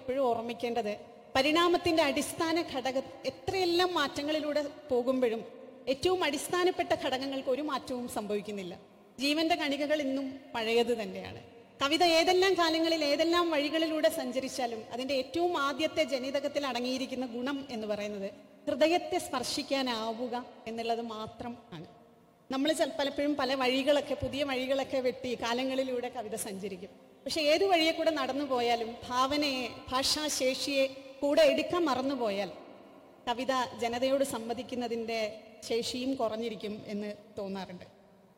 എപ്പോഴും ഓർമ്മിക്കേണ്ടത് പരിണാമത്തിന്റെ അടിസ്ഥാന ഘടക എത്രയെല്ലാം മാറ്റങ്ങളിലൂടെ പോകുമ്പോഴും ഏറ്റവും അടിസ്ഥാനപ്പെട്ട ഘടകങ്ങൾക്ക് ഒരു മാറ്റവും സംഭവിക്കുന്നില്ല ജീവന്റെ കണികകൾ ഇന്നും പഴയത് തന്നെയാണ് കവിത ഏതെല്ലാം കാലങ്ങളിൽ ഏതെല്ലാം വഴികളിലൂടെ സഞ്ചരിച്ചാലും അതിന്റെ ഏറ്റവും ആദ്യത്തെ ജനിതകത്തിൽ അടങ്ങിയിരിക്കുന്ന ഗുണം എന്ന് പറയുന്നത് ഹൃദയത്തെ സ്പർശിക്കാനാവുക എന്നുള്ളത് മാത്രം ആണ് നമ്മൾ പലപ്പോഴും പല വഴികളൊക്കെ പുതിയ വഴികളൊക്കെ വെട്ടി കാലങ്ങളിലൂടെ കവിത സഞ്ചരിക്കും പക്ഷെ ഏത് വഴിയെ കൂടെ നടന്നു പോയാലും ഭാവനയെ ഭാഷാശേഷിയെ കൂടെ എടുക്കാൻ മറന്നുപോയാൽ കവിത ജനതയോട് സംവദിക്കുന്നതിൻ്റെ ശേഷിയും കുറഞ്ഞിരിക്കും എന്ന് തോന്നാറുണ്ട്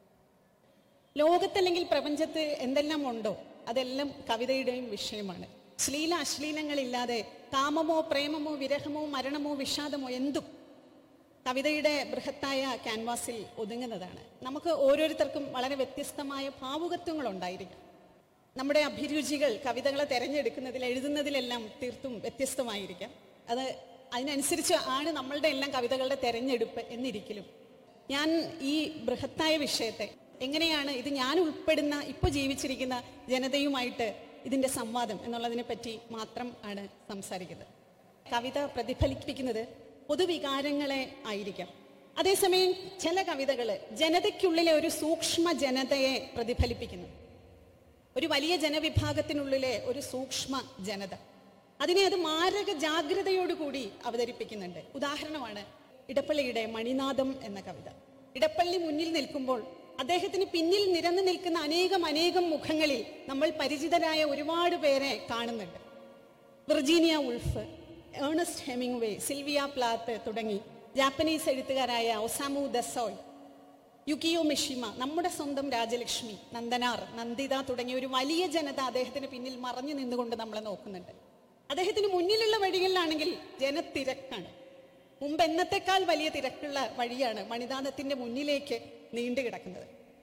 ലോകത്തല്ലെങ്കിൽ പ്രപഞ്ചത്ത് എന്തെല്ലാം ഉണ്ടോ അതെല്ലാം കവിതയുടെയും വിഷയമാണ് ശ്ലീല അശ്ലീലങ്ങളില്ലാതെ കാമമോ പ്രേമമോ വിരഹമോ മരണമോ വിഷാദമോ എന്തും കവിതയുടെ ബൃഹത്തായ ക്യാൻവാസിൽ ഒതുങ്ങുന്നതാണ് നമുക്ക് ഓരോരുത്തർക്കും വളരെ വ്യത്യസ്തമായ ഭാവുകത്വങ്ങൾ ഉണ്ടായിരിക്കും നമ്മുടെ അഭിരുചികൾ കവിതകളെ തിരഞ്ഞെടുക്കുന്നതിൽ എഴുതുന്നതിലെല്ലാം തീർത്തും വ്യത്യസ്തമായിരിക്കാം അത് അതിനനുസരിച്ച് ആണ് നമ്മളുടെ എല്ലാം കവിതകളുടെ തെരഞ്ഞെടുപ്പ് എന്നിരിക്കലും ഞാൻ ഈ ബൃഹത്തായ വിഷയത്തെ എങ്ങനെയാണ് ഇത് ഞാൻ ഉൾപ്പെടുന്ന ഇപ്പോൾ ജീവിച്ചിരിക്കുന്ന ജനതയുമായിട്ട് ഇതിൻ്റെ സംവാദം എന്നുള്ളതിനെ പറ്റി മാത്രം ആണ് സംസാരിക്കുന്നത് കവിത പ്രതിഫലിപ്പിക്കുന്നത് പൊതുവികാരങ്ങളെ ആയിരിക്കാം അതേസമയം ചില കവിതകൾ ജനതയ്ക്കുള്ളിലെ ഒരു സൂക്ഷ്മ ജനതയെ പ്രതിഫലിപ്പിക്കുന്നു ഒരു വലിയ ജനവിഭാഗത്തിനുള്ളിലെ ഒരു സൂക്ഷ്മ ജനത അതിനെ അത് മാരക ജാഗ്രതയോടുകൂടി അവതരിപ്പിക്കുന്നുണ്ട് ഉദാഹരണമാണ് ഇടപ്പള്ളിയുടെ മണിനാഥം എന്ന കവിത ഇടപ്പള്ളി മുന്നിൽ നിൽക്കുമ്പോൾ അദ്ദേഹത്തിന് പിന്നിൽ നിരന്നു നിൽക്കുന്ന അനേകം അനേകം മുഖങ്ങളിൽ നമ്മൾ പരിചിതരായ ഒരുപാട് പേരെ കാണുന്നുണ്ട് Virginia Woolf Ernest Hemingway Sylvia Plath തുടങ്ങി ജാപ്പനീസ് എഴുത്തുകാരായ ഒസാമു ദസോയ് യുക്കിയോ മിഷിമ നമ്മുടെ സ്വന്തം രാജലക്ഷ്മി നന്ദനാർ നന്ദിത തുടങ്ങിയ ഒരു വലിയ ജനത അദ്ദേഹത്തിന് പിന്നിൽ മറഞ്ഞു നിന്നുകൊണ്ട് നമ്മളെ നോക്കുന്നുണ്ട് അദ്ദേഹത്തിന് മുന്നിലുള്ള വഴികളിലാണെങ്കിൽ ജനത്തിരക്കാണ് മുമ്പ് എന്നത്തെക്കാൾ വലിയ തിരക്കുള്ള വഴിയാണ് മണിനാഥത്തിന്റെ മുന്നിലേക്ക് നീണ്ടു കിടക്കുന്നത്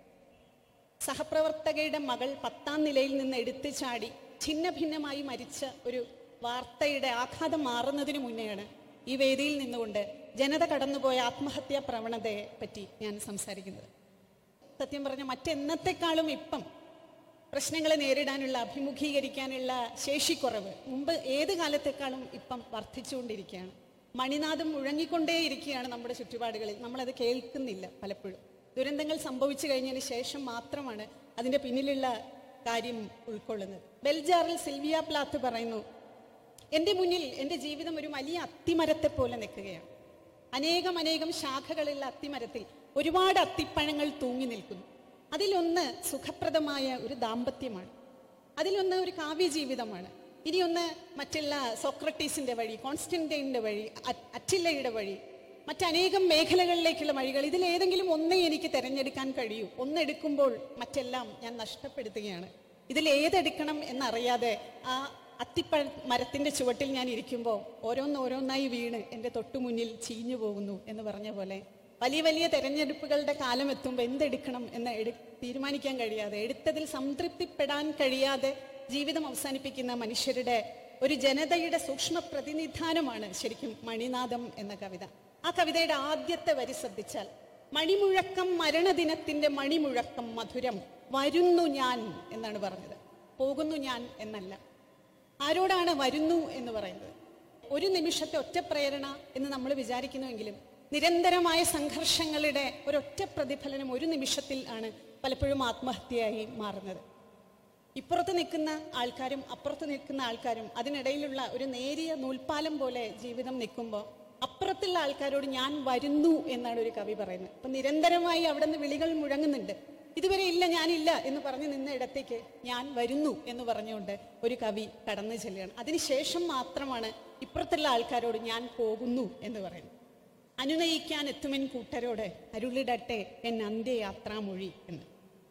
സഹപ്രവർത്തകയുടെ മകൾ പത്താം നിലയിൽ നിന്ന് എടുത്തു ചാടി ഛിന്ന ഭിന്നമായി മരിച്ച ഒരു വാർത്തയുടെ ആഘാതം മാറുന്നതിന് മുന്നെയാണ് ഈ വേദിയിൽ നിന്നുകൊണ്ട് ജനത കടന്നുപോയ ആത്മഹത്യാ പ്രവണതയെ പറ്റി ഞാൻ സംസാരിക്കുന്നത് സത്യം പറഞ്ഞ മറ്റെന്നത്തെക്കാളും ഇപ്പം പ്രശ്നങ്ങളെ നേരിടാനുള്ള അഭിമുഖീകരിക്കാനുള്ള ശേഷിക്കുറവ് മുമ്പ് ഏത് കാലത്തെക്കാളും ഇപ്പം വർദ്ധിച്ചുകൊണ്ടിരിക്കുകയാണ് മണിനാഥം മുഴങ്ങിക്കൊണ്ടേയിരിക്കുകയാണ് നമ്മുടെ ചുറ്റുപാടുകളിൽ നമ്മളത് കേൾക്കുന്നില്ല പലപ്പോഴും ദുരന്തങ്ങൾ സംഭവിച്ചു കഴിഞ്ഞതിന് ശേഷം മാത്രമാണ് അതിൻ്റെ പിന്നിലുള്ള കാര്യം ഉൾക്കൊള്ളുന്നത് ബെൽജാറിൽ സിൽവിയ പ്ലാത്ത് പറയുന്നു എൻ്റെ മുന്നിൽ എൻ്റെ ജീവിതം ഒരു വലിയ അത്തിമരത്തെ പോലെ നിൽക്കുകയാണ് അനേകം അനേകം ശാഖകളുള്ള അത്തിമരത്തിൽ ഒരുപാട് അത്തിപ്പഴങ്ങൾ തൂങ്ങി നിൽക്കുന്നു അതിലൊന്ന് സുഖപ്രദമായ ഒരു ദാമ്പത്യമാണ് അതിലൊന്ന് ഒരു കാവ്യജീവിതമാണ് ഇനിയൊന്ന് മറ്റുള്ള സോക്രട്ടീസിന്റെ വഴി കോൺസ്റ്റന്റൈൻ്റെ വഴി അ- അറ്റില്ലയുടെ വഴി മറ്റനേകം മേഖലകളിലേക്കുള്ള വഴികൾ ഇതിലേതെങ്കിലും ഒന്നേ എനിക്ക് തിരഞ്ഞെടുക്കാൻ കഴിയൂ ഒന്നെടുക്കുമ്പോൾ മറ്റെല്ലാം ഞാൻ നഷ്ടപ്പെടുത്തുകയാണ് ഇതിൽ ഏതെടുക്കണം എന്നറിയാതെ ആ അത്തിപ്പഴ മരത്തിന്റെ ചുവട്ടിൽ ഞാൻ ഇരിക്കുമ്പോൾ ഓരോന്നോരോന്നായി വീണ് എൻ്റെ തൊട്ടുമുന്നിൽ ചീഞ്ഞു പോകുന്നു എന്ന് പറഞ്ഞ പോലെ വലിയ വലിയ തെരഞ്ഞെടുപ്പുകളുടെ കാലം എത്തുമ്പോൾ എന്തെടുക്കണം എന്ന് എടു തീരുമാനിക്കാൻ കഴിയാതെ എടുത്തതിൽ സംതൃപ്തിപ്പെടാൻ കഴിയാതെ ജീവിതം അവസാനിപ്പിക്കുന്ന മനുഷ്യരുടെ ഒരു ജനതയുടെ സൂക്ഷ്മ പ്രതിനിധാനമാണ് ശരിക്കും മണിനാഥം എന്ന കവിത ആ കവിതയുടെ ആദ്യത്തെ വരി ശ്രദ്ധിച്ചാൽ മണിമുഴക്കം മരണദിനത്തിന്റെ മണിമുഴക്കം മധുരം വരുന്നു ഞാൻ എന്നാണ് പറഞ്ഞത് പോകുന്നു ഞാൻ എന്നല്ല ആരോടാണ് വരുന്നു എന്ന് പറയുന്നത് ഒരു നിമിഷത്തെ ഒറ്റ പ്രേരണ എന്ന് നമ്മൾ വിചാരിക്കുന്നുവെങ്കിലും നിരന്തരമായ സംഘർഷങ്ങളുടെ ഒരൊറ്റ പ്രതിഫലനം ഒരു നിമിഷത്തിൽ ആണ് പലപ്പോഴും ആത്മഹത്യയായി മാറുന്നത് ഇപ്പുറത്ത് നിൽക്കുന്ന ആൾക്കാരും അപ്പുറത്ത് നിൽക്കുന്ന ആൾക്കാരും അതിനിടയിലുള്ള ഒരു നേരിയ നൂൽപ്പാലം പോലെ ജീവിതം നിൽക്കുമ്പോൾ അപ്പുറത്തുള്ള ആൾക്കാരോട് ഞാൻ വരുന്നു എന്നാണ് ഒരു കവി പറയുന്നത് അപ്പൊ നിരന്തരമായി അവിടെ നിന്ന് വിളികൾ മുഴങ്ങുന്നുണ്ട് ഇതുവരെ ഇല്ല ഞാനില്ല എന്ന് പറഞ്ഞു നിന്ന ഇടത്തേക്ക് ഞാൻ വരുന്നു എന്ന് പറഞ്ഞുകൊണ്ട് ഒരു കവി കടന്നു ചെല്ലുകയാണ് അതിനുശേഷം മാത്രമാണ് ഇപ്പുറത്തുള്ള ആൾക്കാരോട് ഞാൻ പോകുന്നു എന്ന് പറയുന്നത് അനുനയിക്കാൻ എത്തുമെൻ കൂട്ടരോട് അരുളിടട്ടെ എൻ അന്ത്യയാത്രാമൊഴി എന്ന്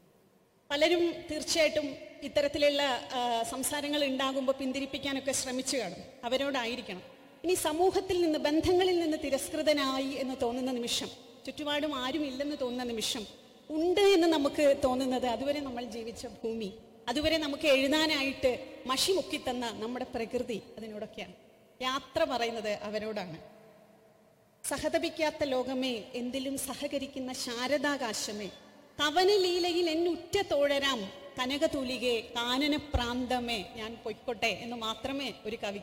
പലരും തീർച്ചയായിട്ടും ഇത്തരത്തിലുള്ള ആ, സംസാരങ്ങൾ ഉണ്ടാകുമ്പോൾ പിന്തിരിപ്പിക്കാനൊക്കെ ശ്രമിച്ചു കാണും അവരോടായിരിക്കണം ഇനി സമൂഹത്തിൽ നിന്ന് ബന്ധങ്ങളിൽ നിന്ന് തിരസ്കൃതനായി എന്ന് തോന്നുന്ന നിമിഷം ചുറ്റുപാടും ആരും ഇല്ലെന്ന് തോന്നുന്ന നിമിഷം ഉണ്ട് എന്ന് നമുക്ക് തോന്നുന്നത് അതുവരെ നമ്മൾ ജീവിച്ച ഭൂമി അതുവരെ നമുക്ക് എഴുതാനായിട്ട് മഷി മുക്കിത്തന്ന നമ്മുടെ പ്രകൃതി അതിനോടൊക്കെയാണ് യാത്ര പറയുന്നത് അവരോടാണ് സഹതപിക്കാത്ത ലോകമേ എന്തിലും സഹകരിക്കുന്ന ശാരദാകാശമേ കവനലീലയിൽ എന്നുറ്റ തോഴരാം കനകതൂലികെ കാനന പ്രാന്തമേ ഞാൻ പൊയ്ക്കോട്ടെ എന്ന് മാത്രമേ ഒരു കവി